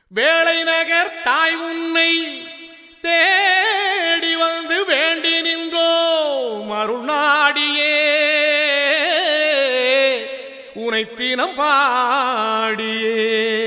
வேளை நகர் தாய் உன்னை தேடி வந்து வேண்டி நின்றோ மருநாடியே உனை தினம் பாடியே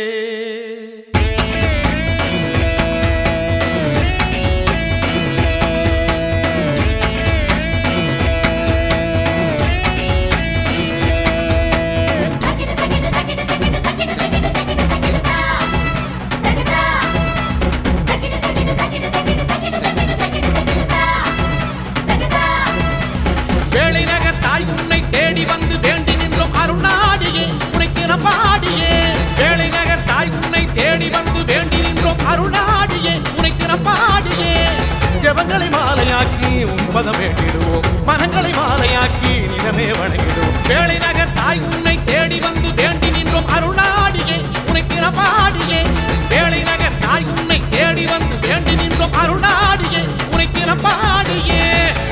தக்கிட தக்கிட தக்கிட தக்கிட தக்கிட தக்கிட தக்கிட தக்கிடதா தக்கிடா தக்கிட தக்கிட தக்கிட தக்கிட தக்கிட தக்கிட தக்கிட தக்கிடதா தக்கிடா வேளை நகர் தாய் உன்னை தேடி வந்து வேண்டி நின்றோம் அருணாடியே உனை தினம் பாடியே வேளை நகர் தாய் உன்னை தேடி வந்து வேண்டி நின்றோம் அருணாடியே உனை தினம் பாடியே ஜபங்களை மாலையாக்கி உன் பதம் வேண்டிடுவோம் மனங்களை மாலையாக்கி நிலமே வணங்கிடுவோம் வேளை நகர் தாய் உன்னை தேடி வந்து வேண்டி நின்றோம் அருணாடியே உனை தினம் பாடியே வேளை நகர் தாய் உன்னை தேடி வந்து வேண்டி நின்றோம் அருணாடியே உனை தினம் பாடியே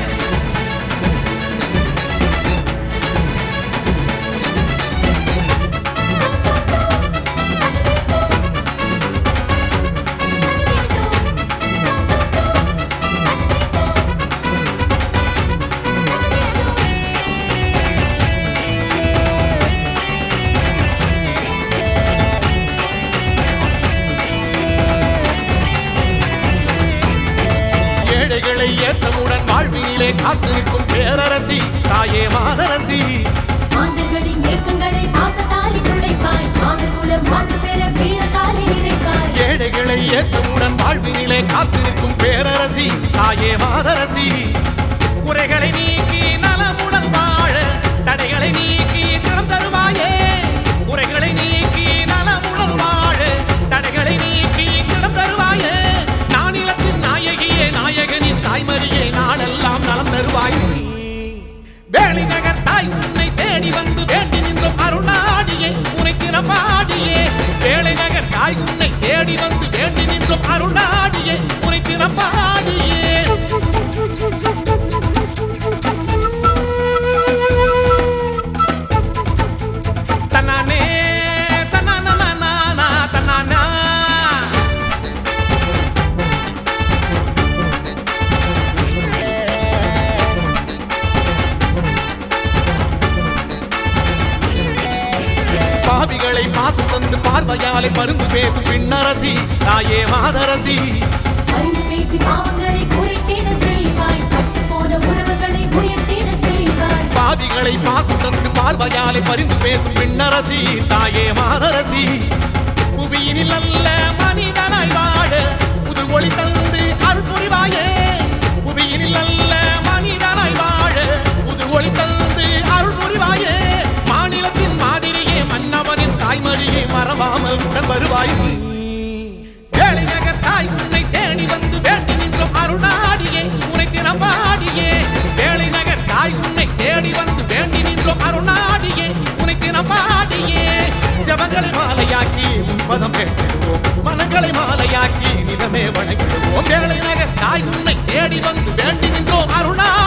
ஏழைகளை ஏற்றமுடன் வாழ்வினிலே காத்து நிற்கும் பேரரசி தாயே மாதரசி மாந்தர்களின் ஏக்கங்களை பாசத்தாலி துடைப்பாய் மாதர்குல மாற்று பெற வீரத்தாலி நிறைப்பாய் ஏழைகளை ஏற்றமுடன் வாழ்வினிலே காத்து நிற்கும் பேரரசி தாயே மாதரசி குறைகளை நீக்கி நலமுடன் வாழ தடைகளை நீக்கி திறம் தருவாயே குறைகளை நீக்கி நலமுடன் வாழ தடைகளை நீக்கி திறம் தருவாயே நானிலத்தின் நாயகியே நாயகனின் தாய்மரியே நாளெல்லாம் நலம் தருவாயே வேளை நகர் தாய் உன்னை தேடி வந்து வேண்டி நின்றோம் அருணாடியே உனை திறப்பாடியே வேளை நகர் தாய் உன்னை தேடி வந்து வேண்டி நின்றோம் அருணாடியே உனை திறப்பாடியே தன்னானே தன்னானா தன்னானா பாவிகளை பாசம் தந்து பார்வையாலே பருந்து பேசும் பின்னரசி தாயே மாதரசி அறிந்து பேசி பாவங்களை குறைத்திட செய்வாய் பட்டு போன உறவுகளை உயர்த்திட செய்வாய் பாவிகளை பாசம் தந்து பார்வையாலே பரிந்து பேசும் பின்னரசி தாயே மாதரசி புவியினில் நல்ல மனிதனாய் வாழ புது ஒளி தந்து அருள் புரிவாயே புவியினில் நல்ல மனிதனாய் வாழ புது ஒளி தந்து அருள் புரிவாயே மாநிலத்தின் மாதிரியே மன்னவனின் தாய்மொழியை மறவாமல் உடன் வருவாய் வேலை நகர் தாய் உன்னை தேடி வந்து வேண்டி நின்றோம் அருணாடியே உனை திறப்பாடியே வேலை நகர் தாய் உன்னை தேடி வந்து வேண்டி நின்றோம் அருணாடியே உனை திறப்பாடியே ஜபங்களை மாலையாக்கி உன் பதம் வேண்டிடுவோம் மனங்களை மாலையாக்கி நிலமே வணங்கிடுவோம் வேலை நகர் தாய் உன்னை தேடி வந்து வேண்டி நின்றோம் அருணா